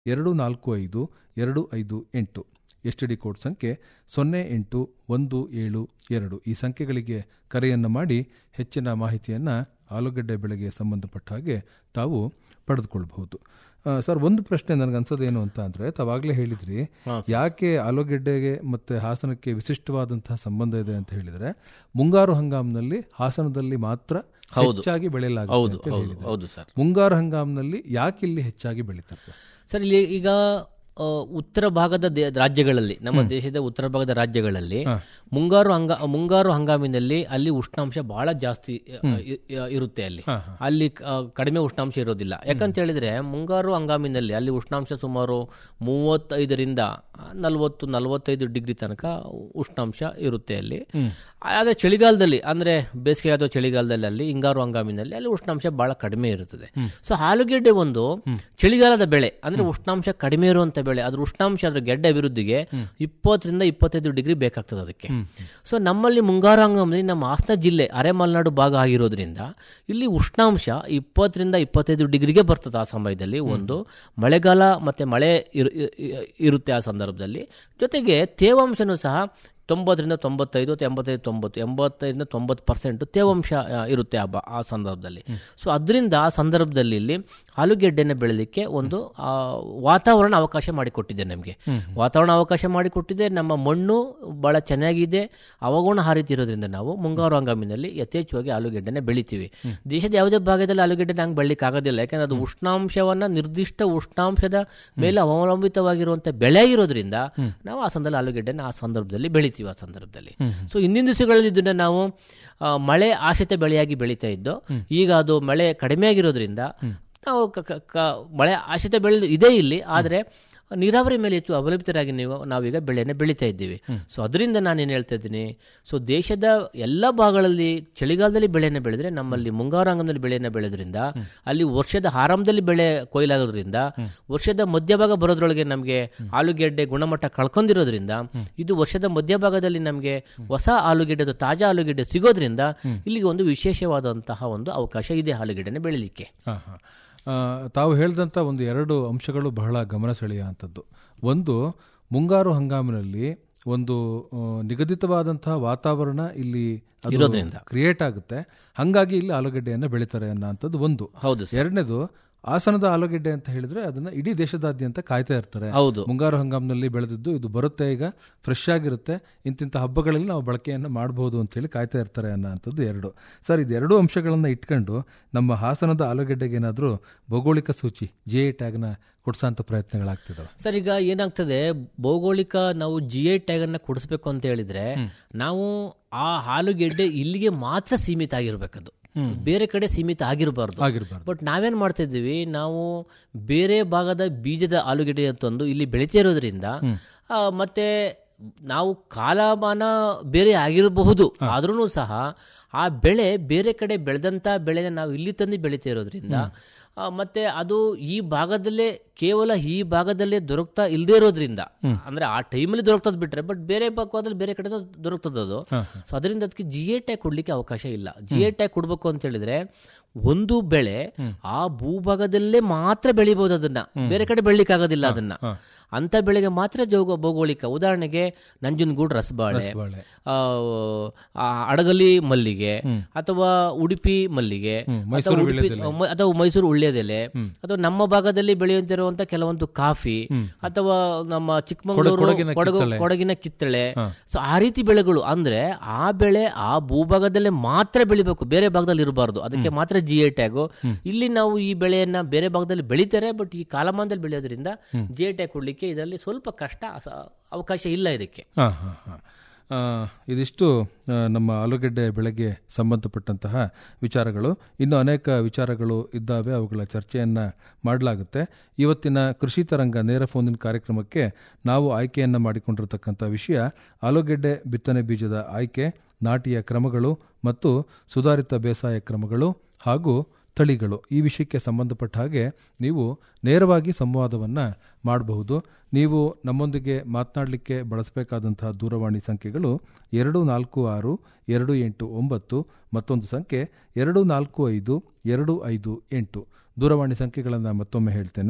ಎರಡು ನಾಲ್ಕು ಐದು ಎರಡು ಐದು ಎಂಟು ಎಸ್ ಟಿ ಡಿ ಕೋಡ್ ಸಂಖ್ಯೆ ಸೊನ್ನೆ ಎಂಟು ಒಂದು ಏಳು ಎರಡು ಈ ಸಂಖ್ಯೆಗಳಿಗೆ ಕರೆಯನ್ನು ಮಾಡಿ ಹೆಚ್ಚಿನ ಮಾಹಿತಿಯನ್ನು ಆಲೂಗಡ್ಡೆ ಬೆಳೆಗೆ ಸಂಬಂಧಪಟ್ಟ ಹಾಗೆ ತಾವು ಪಡೆದುಕೊಳ್ಬಹುದು ಆ, ಸರ್ ಒಂದು ಪ್ರಶ್ನೆ ನನಗೆ ಅನ್ಸೋದೇನು ಅಂತ ಅಂದರೆ ತಾವಾಗಲೇ ಹೇಳಿದ್ರಿ ಯಾಕೆ ಆಲೂಗೆಡ್ಡೆಗೆ ಮತ್ತು ಹಾಸನಕ್ಕೆ ವಿಶಿಷ್ಟವಾದಂತಹ ಸಂಬಂಧ ಇದೆ ಅಂತ ಹೇಳಿದರೆ ಮುಂಗಾರು ಹಂಗಾಮಿನಲ್ಲಿ ಹಾಸನದಲ್ಲಿ ಮಾತ್ರ ಹೌದು. ಹೆಚ್ಚಾಗಿ ಬೆಳೆಯಲಾಗುತ್ತೆ ಹೌದು ಅಂತ ಹೌದು ಹೇಳಿದ್ರು. ಹೌದು ಸರ್ ಮುಂಗಾರು ಹಂಗಾಮಿನಲ್ಲಿ ಯಾಕೆ ಇಲ್ಲಿ ಹೆಚ್ಚಾಗಿ ಬೆಳೀತಾರೆ ಸರ್ ಸರ್ ಇಲ್ಲಿ ಈಗ ಆ, ಉತ್ತರ ಭಾಗದ ದೇ- ರಾಜ್ಯಗಳಲ್ಲಿ ನಮ್ಮ ದೇಶದ ಉತ್ತರ ಭಾಗದ ರಾಜ್ಯಗಳಲ್ಲಿ ಮುಂಗಾರು ಹಂಗ ಮುಂಗಾರು ಹಂಗಾಮಿನಲ್ಲಿ ಅಲ್ಲಿ ಉಷ್ಣಾಂಶ ಬಹಳ ಜಾಸ್ತಿ ಆ, ಇ- ಇ- ಇರುತ್ತೆ ಅಲ್ಲಿ ಅಲ್ಲಿ ಆ, ಕಡಿಮೆ ಉಷ್ಣಾಂಶ ಇರೋದಿಲ್ಲ ಯಾಕಂತ ಹೇಳಿದ್ರೆ ಮುಂಗಾರು ಹಂಗಾಮಿನಲ್ಲಿ ಅಲ್ಲಿ ಉಷ್ಣಾಂಶ ಸುಮಾರು ಮೂವತ್ತೈದರಿಂದ ನಲವತ್ತು ನಲವತ್ತೈದು ಡಿಗ್ರಿ ತನಕ ಉಷ್ಣಾಂಶ ಇರುತ್ತೆ ಅಲ್ಲಿ ಆದರೆ ಚಳಿಗಾಲದಲ್ಲಿ ಅಂದ್ರೆ ಬೇಸಿಗೆ ಅಥವಾ ಚಳಿಗಾಲದಲ್ಲಿ ಅಲ್ಲಿ ಹಿಂಗಾರು ಹಂಗಾಮಿನಲ್ಲಿ ಅಲ್ಲಿ ಉಷ್ಣಾಂಶ ಬಹಳ ಕಡಿಮೆ ಇರುತ್ತದೆ ಸೊ ಆಲೂಗೆಡ್ಡೆ ಒಂದು ಚಳಿಗಾಲದ ಬೆಳೆ ಅಂದ್ರೆ ಉಷ್ಣಾಂಶ ಕಡಿಮೆ ಇರುವಂತ ಬೆಳೆ ಅದ್ರ ಉಷ್ಣಾಂಶ ಅದ್ರ ಗೆಡ್ಡೆ ಅಭಿವೃದ್ಧಿಗೆ ಇಪ್ಪತ್ತರಿಂದ ಇಪ್ಪತ್ತೈದು ಡಿಗ್ರಿ ಬೇಕಾಗ್ತದೆ ಅದಕ್ಕೆ ಸೊ ನಮ್ಮಲ್ಲಿ ಮುಂಗಾರು ಹಂಗಾಮದಲ್ಲಿ ನಮ್ಮ ಹಾಸನ ಜಿಲ್ಲೆ ಅರೆಮಲೆನಾಡು ಭಾಗ ಆಗಿರೋದ್ರಿಂದ ಇಲ್ಲಿ ಉಷ್ಣಾಂಶ ಇಪ್ಪತ್ತರಿಂದ ಇಪ್ಪತ್ತೈದು ಡಿಗ್ರಿಗೆ ಬರ್ತದೆ ಆ ಸಮಯದಲ್ಲಿ ಒಂದು ಮಳೆಗಾಲ ಮತ್ತೆ ಮಳೆ ಇರು- ಇ- ಇ- ಇರುತ್ತೆ ಆ ಸಂದರ್ಭದಲ್ಲಿ ಜೊತೆಗೆ ತೇವಾಂಶನೂ ಸಹ ತೊಂಬತ್ತರಿಂದ ತೊಂಬತ್ತೈದು ಅಥವಾ ಎಂಬತ್ತೈದು ತೊಂಬತ್ತು ಎಂಬತ್ತೈದರಿಂದ ತೊಂಬತ್ತು ಪರ್ಸೆಂಟ್ ತೇವಾಂಶ ಆ, ಇರುತ್ತೆ ಆ ಬ- ಆ ಸಂದರ್ಭದಲ್ಲಿ ಸೊ ಅದರಿಂದ ಆ ಸಂದರ್ಭದಲ್ಲಿ ಇಲ್ಲಿ ಆಲೂಗೆಡ್ಡೆನ ಬೆಳೆಯಲಿಕ್ಕೆ ಒಂದು ಆ, ವಾತಾವರಣ ಅವಕಾಶ ಮಾಡಿಕೊಟ್ಟಿದೆ ನಮಗೆ ವಾತಾವರಣ ಅವಕಾಶ ಮಾಡಿಕೊಟ್ಟಿದೆ ನಮ್ಮ ಮಣ್ಣು ಬಹಳ ಚೆನ್ನಾಗಿದೆ ಅವಗುಣ ಆ ರೀತಿ ಇರೋದ್ರಿಂದ ನಾವು ಮುಂಗಾರು ಹಂಗಾಮಿನಲ್ಲಿ ಯಥೇಚ್ಛವಾಗಿ ಆಲೂಗೆಡ್ಡೆನ ಬೆಳಿತೀವಿ ದೇಶದ ಯಾವುದೇ ಭಾಗದಲ್ಲಿ ಆಲೂಗೆಡ್ಡೆ ಹಂಗೆ ಬೆಳಿಲಿಕ್ಕೆ ಆಗೋದಿಲ್ಲ ಯಾಕಂದ್ರೆ ಅದು ಉಷ್ಣಾಂಶವನ್ನ ನಿರ್ದಿಷ್ಟ ಉಷ್ಣಾಂಶದ ಮೇಲೆ ಅವಲಂಬಿತವಾಗಿರುವಂತ ಬೆಳೆ ಇರೋದ್ರಿಂದ ನಾವು ಆ ಸಂದರ್ಭದಲ್ಲಿ ಆಲೂಗೆಡ್ಡೆನ ಆ ಸಂದರ್ಭದಲ್ಲಿ ಬೆಳಿತೀವಿ ಆ ಸಂದರ್ಭದಲ್ಲಿ ಸೊ ಹಿಂದಿನ ದಿವಸಗಳಲ್ಲಿ ಇದನ್ನ ನಾವು ಆ, ಮಳೆ ಆಶ್ರಿತ ಬೆಳೆಯಾಗಿ ಬೆಳೀತಾ ಇದ್ದೋ ಈಗ ಅದು ಮಳೆ ಕಡಿಮೆ ಆಗಿರೋದ್ರಿಂದ ನಾವು ಕ- ಕ- ಕ- ಮಳೆ ಆಶ್ರಿತ ಬೆಳೆ ಇದೆ ಇಲ್ಲಿ ಆದರೆ ನೀರಾವರಿ ಮೇಲೆ ಹೆಚ್ಚು ಅವಲಂಬಿತರಾಗಿ ನೀವು ನಾವೀಗ ಬೆಳೆಯನ್ನು ಬೆಳೀತಾ ಇದ್ದೀವಿ ಸೊ ಅದರಿಂದ ನಾನೇನು ಹೇಳ್ತಾ ಇದ್ದೀನಿ ಸೊ ದೇಶದ ಎಲ್ಲ ಭಾಗಗಳಲ್ಲಿ ಚಳಿಗಾಲದಲ್ಲಿ ಬೆಳೆಯನ್ನು ಬೆಳೆದ್ರೆ ನಮ್ಮಲ್ಲಿ ಮುಂಗಾರು ಹಂಗಾಮದಲ್ಲಿ ಬೆಳೆಯನ್ನು ಬೆಳೆದ್ರಿಂದ ಅಲ್ಲಿ ವರ್ಷದ ಆರಂಭದಲ್ಲಿ ಬೆಳೆ ಕೊಯ್ಲಾಗೋದ್ರಿಂದ ವರ್ಷದ ಮಧ್ಯಭಾಗ ಬರೋದ್ರೊಳಗೆ ನಮಗೆ ಆಲೂಗೆಡ್ಡೆ ಗುಣಮಟ್ಟ ಕಳ್ಕೊಂಡಿರೋದ್ರಿಂದ ಇದು ವರ್ಷದ ಮಧ್ಯಭಾಗದಲ್ಲಿ ನಮಗೆ ಹೊಸ ಆಲೂಗೆಡ್ಡೆ ಅಥವಾ ತಾಜಾ ಆಲೂಗೆಡ್ಡೆ ಸಿಗೋದ್ರಿಂದ ಇಲ್ಲಿಗೆ ಒಂದು ವಿಶೇಷವಾದಂತಹ ಒಂದು ಅವಕಾಶ ಇದೆ ಆಲೂಗೆಡ್ಡೆನ ಬೆಳಿಲಿಕ್ಕೆ ಹಾ, ಹಾ. ಆ, ತಾವು ಹೇಳಿದಂಥ ಒಂದು ಎರಡು ಅಂಶಗಳು ಬಹಳ ಗಮನ ಸೆಳೆಯುವಂಥದ್ದು ಒಂದು ಮುಂಗಾರು ಹಂಗಾಮಿನಲ್ಲಿ ಒಂದು ಆ, ನಿಗದಿತವಾದಂತಹ ವಾತಾವರಣ ಇಲ್ಲಿ ಅದು ಇರೋದ್ರಿಂದ. ಕ್ರಿಯೇಟ್ ಆಗುತ್ತೆ ಹಂಗಾಗಿ ಇಲ್ಲಿ ಆಲೂಗಡ್ಡೆಯನ್ನು ಬೆಳೀತಾರೆ ಅನ್ನೋಂಥದ್ದು ಒಂದು ಹೌದು ಸರ್ ಎರಡನೇದು ಹಾಸನದ ಆಲೂಗೆಡ್ಡೆ ಅಂತ ಹೇಳಿದ್ರೆ ಅದನ್ನ ಇಡೀ ದೇಶದಾದ್ಯಂತ ಕಾಯ್ತಾ ಇರ್ತಾರೆ ಹೌದು ಮುಂಗಾರು ಹಂಗಾಮಿನಲ್ಲಿ ಬೆಳೆದಿದ್ದು ಇದು ಬರುತ್ತೆ ಈಗ ಫ್ರೆಶ್ ಆಗಿರುತ್ತೆ ಇಂತಿಂಥ ಹಬ್ಬಗಳಲ್ಲಿ ನಾವು ಬಳಕೆಯನ್ನು ಮಾಡಬಹುದು ಅಂತ ಹೇಳಿ ಕಾಯ್ತಾ ಇರ್ತಾರೆ ಅನ್ನೋಂಥದ್ದು ಎರಡು ಸರ್ ಇದೆರಡು ಅಂಶಗಳನ್ನು ಇಟ್ಕೊಂಡು ನಮ್ಮ ಹಾಸನದ ಆಲೂಗೆಡ್ಡೆಗೆ ಏನಾದರೂ ಭೌಗೋಳಿಕ ಸೂಚಿ ಜೆ ಎ ಟ್ಯಾಗ್ನ ಕೊಡ್ಸೋಂಥ ಪ್ರಯತ್ನಗಳಾಗ್ತಿದಾವೆ ಸರ್ ಈಗ ಏನಾಗ್ತದೆ ಭೌಗೋಳಿಕ ನಾವು ಜಿ ಐ ಟ್ಯಾಗ್ ಅನ್ನ ಕೊಡಿಸ್ಬೇಕು ಅಂತ ಹೇಳಿದ್ರೆ ನಾವು ಆ ಆಲೂಗೆಡ್ಡೆ ಇಲ್ಲಿಗೆ ಮಾತ್ರ ಸೀಮಿತ ಆಗಿರ್ಬೇಕದು ಬೇರೆ ಕಡೆ ಸೀಮಿತ ಆಗಿರಬಾರ್ದು ಆಗಿರಬಾರ್ದು ಬಟ್ ನಾವೇನ್ ಮಾಡ್ತಾ ಇದ್ದೀವಿ ನಾವು ಬೇರೆ ಭಾಗದ ಬೀಜದ ಆಲೂಗೆಡ್ಡೆ ಅಂತಂದು ಇಲ್ಲಿ ಬೆಳಿತಾ ಇರೋದ್ರಿಂದ ಆ, ಮತ್ತೆ ನಾವು ಕಾಲಮಾನ ಬೇರೆ ಆಗಿರಬಹುದು ಆದ್ರೂ ಸಹ ಆ ಬೆಳೆ ಬೇರೆ ಕಡೆ ಬೆಳೆದಂತ ಬೆಳೆನ ನಾವು ಇಲ್ಲಿ ತಂದು ಬೆಳಿತಾ ಇರೋದ್ರಿಂದ ಆ, ಮತ್ತೆ ಅದು ಈ ಭಾಗದಲ್ಲೇ ಕೇವಲ ಈ ಭಾಗದಲ್ಲೇ ದೊರಕ್ತಾ ಇಲ್ಲದೆ ಇರೋದ್ರಿಂದ ಅಂದ್ರೆ ಆ ಟೈಮಲ್ಲಿ ದೊರಕ್ತದ್ ಬಿಟ್ರೆ ಬಟ್ ಬೇರೆ ಭಾಗದಲ್ಲಿ ಬೇರೆ ಕಡೆ ದೊರಕ್ತದ ಅದು ಸೊ ಅದರಿಂದ ಅದಕ್ಕೆ ಜಿ ಎ ಟ್ಯಾಗ್ ಕೊಡ್ಲಿಕ್ಕೆ ಅವಕಾಶ ಇಲ್ಲ ಜಿ ಎ ಟ್ಯಾಗ್ ಕೊಡ್ಬೇಕು ಅಂತ ಹೇಳಿದ್ರೆ ಒಂದು ಬೆಳೆ ಆ ಭೂಭಾಗದಲ್ಲೇ ಮಾತ್ರ ಬೆಳಿಬಹುದು ಅದನ್ನ ಬೇರೆ ಕಡೆ ಬೆಳಿಲಿಕ್ಕೆ ಆಗೋದಿಲ್ಲ ಅದನ್ನ ಅಂತ ಬೆಳೆಗೆ ಮಾತ್ರ ಜೋಗ ಭೌಗೋಳಿಕ ಉದಾಹರಣೆಗೆ ನಂಜನಗೂಡು ರಸಬಾಳೆ ಬಾಳೆ ಆ, ಆ, ಅಡಗಲಿ ಮಲ್ಲಿಗೆ ಅಥವಾ ಉಡುಪಿ ಮಲ್ಲಿಗೆ ಅಥವಾ ಉಡುಪಿ ಮ- ಅಥವಾ ಮೈಸೂರು ಉಳ್ಳೆದೆಲೆ ಅಥವಾ ನಮ್ಮ ಭಾಗದಲ್ಲಿ ಬೆಳೆಯುತ್ತಿರುವಂತ ಕೆಲವೊಂದು ಕಾಫಿ ಅಥವಾ ನಮ್ಮ ಚಿಕ್ಕಮಗಳೂರು ಕೊಡಗಿನ ಕೊಡಗು ಕಿತ್ತಳೆ. ಕೊಡಗಿನ ಕಿತ್ತಳೆ ಸೊ ಆ ರೀತಿ ಬೆಳೆಗಳು ಅಂದ್ರೆ ಆ ಬೆಳೆ ಆ ಭೂಭಾಗದಲ್ಲೇ ಮಾತ್ರ ಬೆಳಿಬೇಕು ಬೇರೆ ಭಾಗದಲ್ಲಿ ಇರಬಾರ್ದು ಅದಕ್ಕೆ ಮಾತ್ರ ಜಿ ಐ ಟ್ಯಾಗು ಇಲ್ಲಿ ನಾವು ಈ ಬೆಳೆಯನ್ನ ಬೇರೆ ಭಾಗದಲ್ಲಿ ಬೆಳಿತಾರೆ ಬಟ್ ಈ ಕಾಲಮಾನದಲ್ಲಿ ಬೆಳೆಯೋದ್ರಿಂದ ಜಿ ಐ ಟ್ಯಾಗ್ ಕೊಡ್ಲಿಕ್ಕೆ ಇದರಲ್ಲಿ ಸ್ವಲ್ಪ ಕಷ್ಟ ಅಸ- ಅವಕಾಶ ಇಲ್ಲ ಇದಕ್ಕೆ ಹಾಂ ಹಾಂ ಹಾಂ ಇದಿಷ್ಟು ಆ, ನಮ್ಮ ಆಲೂಗೆಡ್ಡೆ ಬೆಳೆಗೆ ಸಂಬಂಧಪಟ್ಟಂತಹ ವಿಚಾರಗಳು ಇನ್ನು ಅನೇಕ ವಿಚಾರಗಳು ಇದ್ದಾವೆ ಅವುಗಳ ಚರ್ಚೆಯನ್ನು ಮಾಡಲಾಗುತ್ತೆ ಇವತ್ತಿನ ಕೃಷಿ ತರಂಗ ನೇರ ಫೋನಿನ ಕಾರ್ಯಕ್ರಮಕ್ಕೆ ನಾವು ಆಯ್ಕೆಯನ್ನು ಮಾಡಿಕೊಂಡಿರತಕ್ಕಂಥ ವಿಷಯ ಆಲೂಗೆಡ್ಡೆ ಬಿತ್ತನೆ ಬೀಜದ ಆಯ್ಕೆ ನಾಟಿಯ ಕ್ರಮಗಳು ಮತ್ತು ಸುಧಾರಿತ ಬೇಸಾಯ ಕ್ರಮಗಳು ಹಾಗೂ ತಳಿಗಳು ಈ ವಿಷಯಕ್ಕೆ ಸಂಬಂಧಪಟ್ಟ ಹಾಗೆ ನೀವು ನೇರವಾಗಿ ಸಂವಾದವನ್ನು ಮಾಡಬಹುದು ನೀವು ನಮ್ಮೊಂದಿಗೆ ಮಾತನಾಡಲಿಕ್ಕೆ ಬಳಸಬೇಕಾದಂತಹ ದೂರವಾಣಿ ಸಂಖ್ಯೆಗಳು ಎರಡು ನಾಲ್ಕು ಆರು ಎರಡು ಎಂಟು ಒಂಬತ್ತು ಮತ್ತೊಂದು ಸಂಖ್ಯೆ ಎರಡು ನಾಲ್ಕು ಐದು ಎರಡು ಐದು ಎಂಟು ದೂರವಾಣಿ ಸಂಖ್ಯೆಗಳನ್ನು ಮತ್ತೊಮ್ಮೆ ಹೇಳ್ತೇನೆ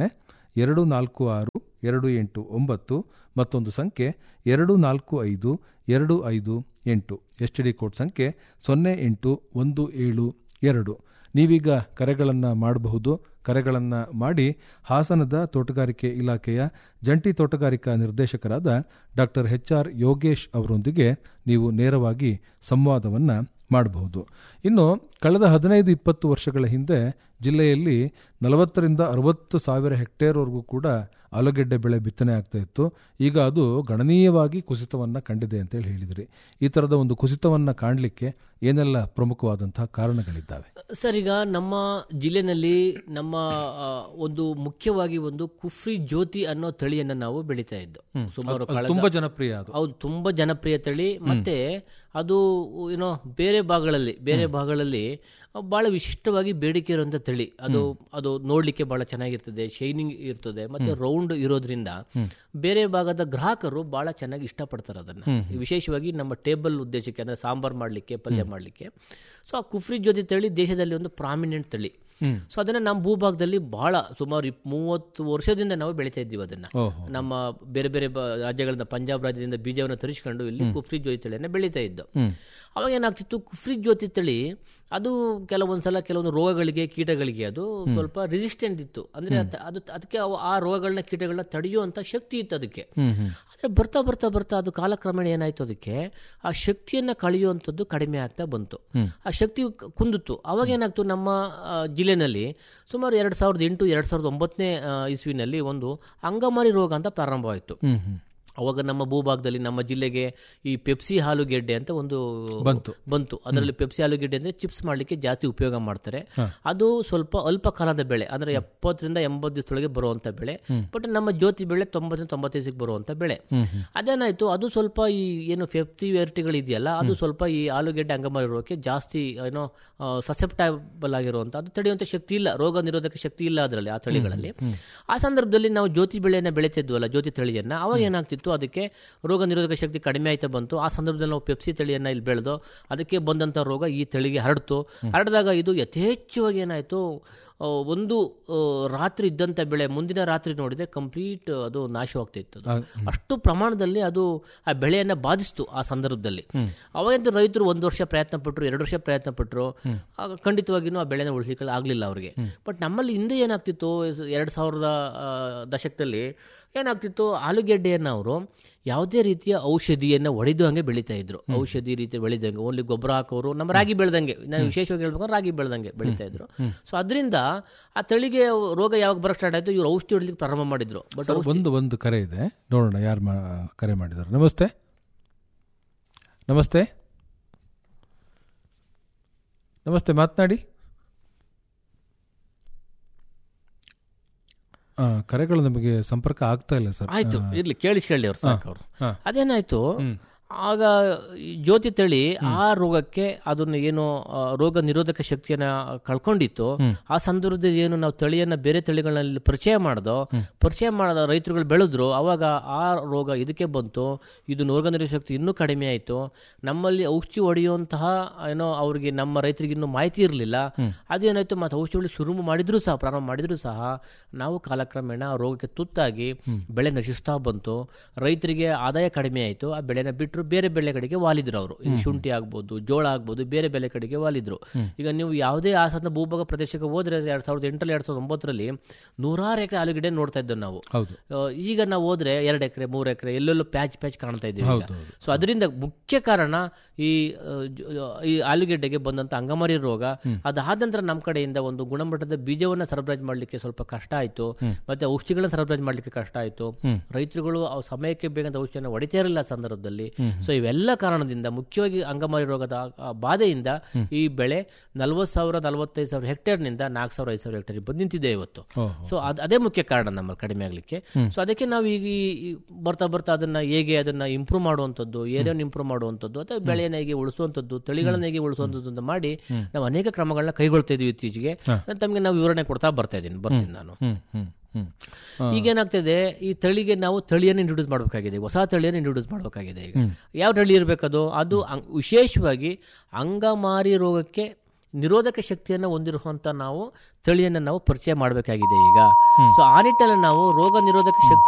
ಎರಡು ನಾಲ್ಕು ಆರು ಎರಡು ಎಂಟು ಒಂಬತ್ತು ಮತ್ತೊಂದು ಸಂಖ್ಯೆ ಎರಡು ನಾಲ್ಕು ಐದು ಎರಡು ಐದು ಎಂಟು ಎಸ್ ಟಿ ಡಿ ಕೋಡ್ ಸಂಖ್ಯೆ ಸೊನ್ನೆ ಎಂಟು ಒಂದು ಏಳು ಎರಡು ನೀವೀಗ ಕರೆಗಳನ್ನು ಮಾಡಬಹುದು ಕರೆಗಳನ್ನು ಮಾಡಿ ಹಾಸನದ ತೋಟಗಾರಿಕೆ ಇಲಾಖೆಯ ಜಂಟಿ ತೋಟಗಾರಿಕಾ ನಿರ್ದೇಶಕರಾದ ಡಾಕ್ಟರ್ ಎಚ್ ಆರ್ ಯೋಗೇಶ್ ಅವರೊಂದಿಗೆ ನೀವು ನೇರವಾಗಿ ಸಂವಾದವನ್ನು ಮಾಡಬಹುದು ಇನ್ನು ಕಳೆದ ಹದಿನೈದು ಇಪ್ಪತ್ತು ವರ್ಷಗಳ ಹಿಂದೆ ಜಿಲ್ಲೆಯಲ್ಲಿ ನಲವತ್ತರಿಂದ ಅರವತ್ತು ಸಾವಿರ ಹೆಕ್ಟೇರ್ವರೆಗೂ ಕೂಡ ಆಲೂಗೆಡ್ಡೆ ಬೆಳೆ ಬಿತ್ತನೆ ಆಗ್ತಾ ಇತ್ತು ಈಗ ಅದು ಗಣನೀಯವಾಗಿ ಕುಸಿತವನ್ನು ಕಂಡಿದೆ ಅಂತೇಳಿ ಹೇಳಿದ್ರಿ ಈ ಥರದ ಒಂದು ಕುಸಿತವನ್ನು ಕಾಣಲಿಕ್ಕೆ ಏನೆಲ್ಲ ಪ್ರಮುಖವಾದಂತಹ ಕಾರಣಗಳಿದ್ದಾವೆ ಸರ್ ಈಗ ನಮ್ಮ ಜಿಲ್ಲೆನಲ್ಲಿ ನಮ್ಮ ಆ, ಒಂದು ಮುಖ್ಯವಾಗಿ ಒಂದು ಕುಫ್ರಿ ಜ್ಯೋತಿ ಅನ್ನೋ ತಳಿಯನ್ನು ನಾವು ಬೆಳೀತಾ ಇದ್ದು ಸುಮಾರು ಅದು ಕಳೆದ ತುಂಬಾ ಜನಪ್ರಿಯ ಅದು ಹೌದು ತುಂಬಾ ಜನಪ್ರಿಯ ತಳಿ ಮತ್ತೆ ಅದು ಏನೋ ಬೇರೆ ಭಾಗಗಳಲ್ಲಿ ಬೇರೆ ಭಾಗಗಳಲ್ಲಿ ಬಹಳ ವಿಶಿಷ್ಟವಾಗಿ ಬೇಡಿಕೆ ಇರುವಂತ ತಳಿ ಅದು ಅದು ನೋಡ್ಲಿಕ್ಕೆ ಬಹಳ ಚೆನ್ನಾಗಿರ್ತದೆ ಶೈನಿಂಗ್ ಇರ್ತದೆ ಮತ್ತೆ ರೌಂಡ್ ಇರೋದ್ರಿಂದ ಬೇರೆ ಭಾಗದ ಗ್ರಾಹಕರು ಬಹಳ ಚೆನ್ನಾಗಿ ಇಷ್ಟಪಡ್ತಾರೆ ಅದನ್ನ ವಿಶೇಷವಾಗಿ ನಮ್ಮ ಟೇಬಲ್ ಉದ್ದೇಶಕ್ಕೆ ಅಂದ್ರೆ ಸಾಂಬಾರ್ ಮಾಡ್ಲಿಕ್ಕೆ ಪಲ್ಯ ಮಾಡ್ಲಿಕ್ಕೆ ಸೊ ಆ ಕುಫ್ರಿ ಜ್ಯೋತಿ ತಳಿ ದೇಶದಲ್ಲಿ ಒಂದು ಪ್ರಾಮಿನೆಂಟ್ ತಳಿ ಸೊ ಅದನ್ನ ನಮ್ಮ ಭೂಭಾಗದಲ್ಲಿ ಬಹಳ ಸುಮಾರು ಇಪ್- ಮೂವತ್ತು ವರ್ಷದಿಂದ ನಾವು ಬೆಳೀತಾ ಇದ್ದೀವಿ ಅದನ್ನ ಓಹೋ ನಮ್ಮ ಬೇರೆ ಬೇರೆ ಬ- ರಾಜ್ಯಗಳಿಂದ ಪಂಜಾಬ್ ರಾಜ್ಯದಿಂದ ಬೀಜವನ್ನು ತರಿಸಿಕೊಂಡು ಇಲ್ಲಿ ಕುಫ್ರಿ ಜ್ಯೋತಿ ತಳಿಯನ್ನು ಬೆಳೀತಾ ಇದ್ದು ಅವಾಗ ಏನಾಗ್ತಿತ್ತು ಕುಫ್ರಿ ಜ್ಯೋತಿ ತಳಿ ಅದು ಕೆಲವೊಂದ್ಸಲ ಕೆಲವೊಂದು ರೋಗಗಳಿಗೆ ಕೀಟಗಳಿಗೆ ಅದು ಸ್ವಲ್ಪ ರೆಸಿಸ್ಟೆಂಟ್ ಇತ್ತು ಅಂದ್ರೆ ಅದ್- ಅದು ಅದಕ್ಕೆ ಅವು ಆ ರೋಗಗಳನ್ನ ಕೀಟಗಳನ್ನ ತಡೆಯುವಂತ ಶಕ್ತಿ ಇತ್ತು ಅದಕ್ಕೆ ಆದ್ರೆ ಬರ್ತಾ ಬರ್ತಾ ಬರ್ತಾ ಅದು ಕಾಲಕ್ರಮೇಣ ಏನಾಯ್ತು ಅದಕ್ಕೆ ಆ ಶಕ್ತಿಯನ್ನ ಕಳೆಯುವಂಥದ್ದು ಕಡಿಮೆ ಆಗ್ತಾ ಬಂತು ಆ ಶಕ್ತಿ ಕ- ಕುಂದಿತ್ತು ಅವಾಗ ಏನಾಗ್ತು ನಮ್ಮ ಆ, ಜಿಲ್ಲೆನಲ್ಲಿ ಸುಮಾರು ಎರಡ್ ಸಾವಿರದ ಎಂಟು ಎರಡ್ ಸಾವಿರದ ಒಂಬತ್ತನೇ ಆ, ಇಸ್ವಿನಲ್ಲಿ ಒಂದು ಅಂಗಮಾರಿ ರೋಗ ಅಂತ ಪ್ರಾರಂಭವಾಯಿತು ಹ್ಮ್ ಹ್ಮ್ ಅವಾಗ ನಮ್ಮ ಭೂಭಾಗದಲ್ಲಿ ನಮ್ಮ ಜಿಲ್ಲೆಗೆ ಈ ಪೆಪ್ಸಿ ಹಾಲುಗೆಡ್ಡೆ ಅಂತ ಒಂದು ಬಂತು. ಬಂತು ಅದರಲ್ಲಿ ಪೆಪ್ಸಿ ಆಲೂಗೆಡ್ಡೆ ಅಂದ್ರೆ ಚಿಪ್ಸ್ ಮಾಡ್ಲಿಕ್ಕೆ ಜಾಸ್ತಿ ಉಪಯೋಗ ಮಾಡ್ತಾರೆ ಅದು ಸ್ವಲ್ಪ ಅಲ್ಪ ಕಾಲದ ಬೆಳೆ ಅಂದ್ರೆ ಎಪ್ಪತ್ತರಿಂದ ಎಂಬತ್ತು ದಿವಸದೊಳಗೆ ಬರುವಂತ ಬೆಳೆ ಬಟ್ ನಮ್ಮ ಜ್ಯೋತಿ ಬೆಳೆ ತೊಂಬತ್ತರಿಂದ ತೊಂಬತ್ತೈದಕ್ಕೆ ಬರುವಂತ ಬೆಳೆ ಅದೇನಾಯ್ತು ಅದು ಸ್ವಲ್ಪ ಈ ಏನು ಪೆಪ್ಸಿ ವೆರೈಟಿಗಳು ಇದೆಯಲ್ಲ ಅದು ಸ್ವಲ್ಪ ಈ ಆಲೂಗೆಡ್ಡೆ ಅಂಗಮಾರಿ ರೋಗಕ್ಕೆ ಜಾಸ್ತಿ ಏನೋ ಸಸೆಪ್ಟಬಲ್ ಆಗಿರುವಂತ ಅದು ತಡೆಯುವಂತ ಶಕ್ತಿ ಇಲ್ಲ ರೋಗ ನಿರೋಧಕ ಶಕ್ತಿ ಇಲ್ಲ ಅದರಲ್ಲಿ ಆ ತಳಿಗಳಲ್ಲಿ ಆ ಸಂದರ್ಭದಲ್ಲಿ ನಾವು ಜ್ಯೋತಿ ಬೆಳೆಯನ್ನ ಬೆಳೀತಿದ್ವಲ್ಲ ಜ್ಯೋತಿ ತಳಿಯನ್ನ ಅವಾಗ ಏನಾಗ್ತಿತ್ತು ಅದಕ್ಕೆ ರೋಗ ನಿರೋಧಕ ಶಕ್ತಿ ಕಡಿಮೆ ಆಯ್ತಾ ಬಂತು ಆ ಸಂದರ್ಭದಲ್ಲಿ ನಾವು ಪೆಪ್ಸಿ ತಳಿಯನ್ನ ಇಲ್ಲಿ ಬೆಳೆದು ಅದಕ್ಕೆ ಬಂದಂತ ರೋಗ ಈ ತಳಿಗೆ ಹರಡ್ತು ಹರಡಿದಾಗ ಇದು ಯಥೇಚ್ಛವಾಗಿ ಏನಾಯ್ತು ಆ, ಒಂದು ಆ, ರಾತ್ರಿ ಇದ್ದಂಥ ಬೆಳೆ ಮುಂದಿನ ರಾತ್ರಿ ನೋಡಿದ್ರೆ ಕಂಪ್ಲೀಟ್ ಅದು ನಾಶವಾಗ್ತಿತ್ತು ಅದು. ಅಷ್ಟು ಪ್ರಮಾಣದಲ್ಲಿ ಅದು ಆ ಬೆಳೆಯನ್ನ ಬಾಧಿಸ್ತು ಆ ಸಂದರ್ಭದಲ್ಲಿ ಅವಾಗಂತೂ ರೈತರು ಒಂದು ವರ್ಷ ಪ್ರಯತ್ನ ಪಟ್ಟರು ಎರಡು ವರ್ಷ ಪ್ರಯತ್ನ ಪಟ್ಟರು ಆಗ ಖಂಡಿತವಾಗಿಯೂ ಆ ಬೆಳೆನ ಉಳಿಸ್ಲಿಕ್ಕೆ ಆಗಲಿಲ್ಲ ಅವರಿಗೆ ಬಟ್ ನಮ್ಮಲ್ಲಿ ಹಿಂದೆ ಏನಾಗ್ತಿತ್ತು ಎರಡು ಸಾವಿರದ ಆ, ದಶಕದಲ್ಲಿ ಏನಾಗ್ತಿತ್ತು ಆಲೂಗೆಡ್ಡೆಯನ್ನು ಅವರು ಯಾವುದೇ ರೀತಿಯ ಔಷಧಿಯನ್ನು ಹೊಡೆದು ಹಂಗೆ ಬೆಳೀತಾ ಇದ್ರು ಔಷಧಿ ರೀತಿ ಬೆಳೆದಂಗೆ ಓನ್ಲಿ ಗೊಬ್ಬರ ಹಾಕೋರು ನಮ್ಮ ರಾಗಿ ಬೆಳೆದಂಗೆ ನಾನು ವಿಶೇಷವಾಗಿ ಹೇಳ್ಬೇಕಂದ್ರೆ ರಾಗಿ ಬೆಳೆದಂಗೆ ಬೆಳೀತಾ ಇದ್ರು ಸೊ ಅದರಿಂದ ಆ ತಳಿಗೆ ರೋಗ ಯಾವಾಗ ಬರಕ್ ಸ್ಟಾರ್ಟ್ ಆಯ್ತು ಇವ್ರು ಔಷಧಿ ಹೊಡಿಲಿಕ್ಕೆ ಪ್ರಾರಂಭ ಮಾಡಿದ್ರು ಬಟ್ ಸರ್, ಒಂದು ಒಂದು ಕರೆ ಇದೆ ನೋಡೋಣ ಯಾರು ಮಾ ಕರೆ ಮಾಡಿದ್ದಾರೆ ನಮಸ್ತೆ ನಮಸ್ತೆ ನಮಸ್ತೆ ಮಾತನಾಡಿ ಆ, ಕರೆಗಳು ನಮಗೆ ಸಂಪರ್ಕ ಆಗ್ತಾ ಇಲ್ಲ ಸರ್ ಆಯ್ತು ಇರ್ಲಿ ಕೇಳಿಸ್ಕೊಳ್ಳಿ ಅವ್ರು ಸಾಕು ಅವರು ಹಾ. ಅದೇನಾಯ್ತು ಆಗ ಈ ಜ್ಯೋತಿ ತಳಿ ಆ ರೋಗಕ್ಕೆ ಅದನ್ನು ಏನು ಆ, ರೋಗ ನಿರೋಧಕ ಶಕ್ತಿಯನ್ನ ಕಳ್ಕೊಂಡಿತ್ತು ಆ ಸಂದರ್ಭದಲ್ಲಿ ಏನು ನಾವು ತಳಿಯನ್ನ ಬೇರೆ ತಳಿಗಳಲ್ಲಿ ಪರಿಚಯ ಮಾಡ್ದೋ ಪರಿಚಯ ಮಾಡದ ರೈತರುಗಳು ಬೆಳೆದ್ರು ಅವಾಗ ಆ ರೋಗ ಇದಕ್ಕೆ ಬಂತು ಇದು ರೋಗ ನಿರೋಧಕ ಶಕ್ತಿ ಇನ್ನೂ ಕಡಿಮೆ ಆಯಿತು ನಮ್ಮಲ್ಲಿ ಔಷಧಿ ಹೊಡೆಯುವಂತಹ ಏನೋ ಅವ್ರಿಗೆ ನಮ್ಮ ರೈತರಿಗೆ ಇನ್ನೂ ಮಾಹಿತಿ ಇರಲಿಲ್ಲ ಅದೇನಾಯ್ತು ಮತ್ತೆ ಔಷಧಿ ಹೊಡಿ ಶುರು ಮಾಡಿದ್ರು ಸಹ ಪ್ರಾರಂಭ ಮಾಡಿದ್ರು ಸಹ ನಾವು ಕಾಲಕ್ರಮೇಣ ಆ ರೋಗಕ್ಕೆ ತುತ್ತಾಗಿ ಬೆಳೆ ನಶಿಸ್ತಾ ಬಂತು ರೈತರಿಗೆ ಆದಾಯ ಕಡಿಮೆ ಆಯಿತು ಆ ಬೆಳೆನ ಬಿಟ್ಟರು ಬೇರೆ ಬೆಳೆ ಕಡೆಗೆ ವಾಲಿದ್ರು ಅವರು ಈಗ ಶುಂಠಿ ಆಗ್ಬೋದು ಜೋಳ ಆಗ್ಬೋದು ಬೇರೆ ಬೆಳೆ ಕಡೆಗೆ ವಾಲಿದ್ರು ಈಗ ನೀವು ಯಾವುದೇ ಆಸನ ಭೂಭಾಗ ಪ್ರದೇಶಕ್ಕೆ ಹೋದ್ರೆ ಎರಡ್ ಸಾವಿರದ ಎಂಟರಲ್ಲಿ ಎರಡ್ ಸಾವಿರದ ಒಂಬತ್ತರಲ್ಲಿ ನೂರಾರು ಎಕರೆ ಆಲೂಗಡ್ಡೆ ನೋಡ್ತಾ ಇದ್ದೋ ನಾವು ಹೌದು ಆ, ಈಗ ನಾವು ಹೋದ್ರೆ ಎರಡು ಎಕರೆ ಮೂರು ಎಕರೆ ಎಲ್ಲೆಲ್ಲೋ ಪ್ಯಾಚ್ ಪ್ಯಾಚ್ ಕಾಣ್ತಾ ಇದ್ದೀವಿ ಈಗ. ಸೊ ಅದರಿಂದ ಮುಖ್ಯ ಕಾರಣ ಈ ಆ, ಜ- ಈ ಆಲೂಗೆಡ್ಡೆಗೆ ಬಂದಂತ ಅಂಗಮಾರಿ ರೋಗ ಅದಾದ ನಂತರ ನಮ್ಮ ಕಡೆಯಿಂದ ಒಂದು ಗುಣಮಟ್ಟದ ಬೀಜವನ್ನ ಸರಬರಾಜು ಮಾಡ್ಲಿಕ್ಕೆ ಸ್ವಲ್ಪ ಕಷ್ಟ ಆಯ್ತು ಮತ್ತೆ ಔಷಧಿಗಳನ್ನ ಸರಬರಾಜು ಮಾಡ್ಲಿಕ್ಕೆ ಕಷ್ಟ ಆಯ್ತು ರೈತರುಗಳು ಆ ಸಮಯಕ್ಕೆ ಬೇಕಂತ ಔಷಧಿಯನ್ನು ಹೊಡಿತಾ ಇರಲಿಲ್ಲ ಆ ಸಂದರ್ಭದಲ್ಲಿ ಸೊ ಇವೆಲ್ಲ ಕಾರಣದಿಂದ ಮುಖ್ಯವಾಗಿ ಅಂಗಮಾರಿ ರೋಗದ ಆ- ಆ ಬಾಧೆಯಿಂದ ಈ ಬೆಳೆ ನಲವತ್ತು ಸಾವಿರ ನಲವತ್ತೈದು ಸಾವಿರ ಹೆಕ್ಟೇರ್ನಿಂದ ನಾಲ್ಕು ಸಾವಿರ ಐದು ಸಾವಿರ ಹೆಕ್ಟೇರ್ ಬಂದು ನಿಂತಿದೆ ಇವತ್ತು ಓಹೋ ಸೊ ಅದ್ ಅದೇ ಮುಖ್ಯ ಕಾರಣ ನಮ್ಮ ಕಡಿಮೆ ಆಗ್ಲಿಕ್ಕೆ ಸೊ ಅದಕ್ಕೆ ನಾವು ಈಗ ಈ- ಈ ಬರ್ತಾ ಬರ್ತಾ ಅದನ್ನ ಹೇಗೆ ಅದನ್ನ ಇಂಪ್ರೂವ್ ಮಾಡುವಂಥದ್ದು ಏರಿಯಾವನ್ನು ಇಂಪ್ರೂವ್ ಮಾಡುವಂಥದ್ದು ಅಥವಾ ಬೆಳೆಯನ್ನು ಹೇಗೆ ಉಳಿಸುವಂಥದ್ದು ತಳಿಗಳನ್ನ ಹೇಗೆ ಉಳಿಸುವಂಥದ್ದು ಅಂತ ಮಾಡಿ ನಾವು ಅನೇಕ ಕ್ರಮಗಳನ್ನ ಕೈಗೊಳ್ತಾ ಇದೀವಿ ಇತ್ತೀಚೆಗೆ ತಮಗೆ ನಾವು ವಿವರಣೆ ಕೊಡ್ತಾ ಬರ್ತಾ ಇದ್ದೀನಿ ಬರ್ತೀನಿ ನಾನು ಹ್ಮ್ ಹ್ಮ್ ಹ್ಮ್ ಈಗೇನಾಗ್ತದೆ ಈ ತಳಿಗೆ ನಾವು ತಳಿಯನ್ನು ಇಂಟ್ರೊಡ್ಯೂಸ್ ಮಾಡಬೇಕಾಗಿದೆ ಹೊಸ ತಳಿಯನ್ನು ಇಂಟ್ರೊಡ್ಯೂಸ್ ಮಾಡಬೇಕಾಗಿದೆ ಈಗ ಯಾವ ತಳಿ ಇರಬೇಕದು ಅದು ಅಂಗ್- ವಿಶೇಷವಾಗಿ ಅಂಗಮಾರಿ ರೋಗಕ್ಕೆ ನಿರೋಧಕ ಶಕ್ತಿಯನ್ನು ಹೊಂದಿರುವಂತ ನಾವು ತಳಿಯನ್ನು ನಾವು ಪರಿಚಯ ಮಾಡಬೇಕಾಗಿದೆ ಈಗ ಸೊ ಆ ನಿಟ್ಟಲ್ಲಿ ನಾವು ರೋಗ ನಿರೋಧಕ ಶಕ್ತಿ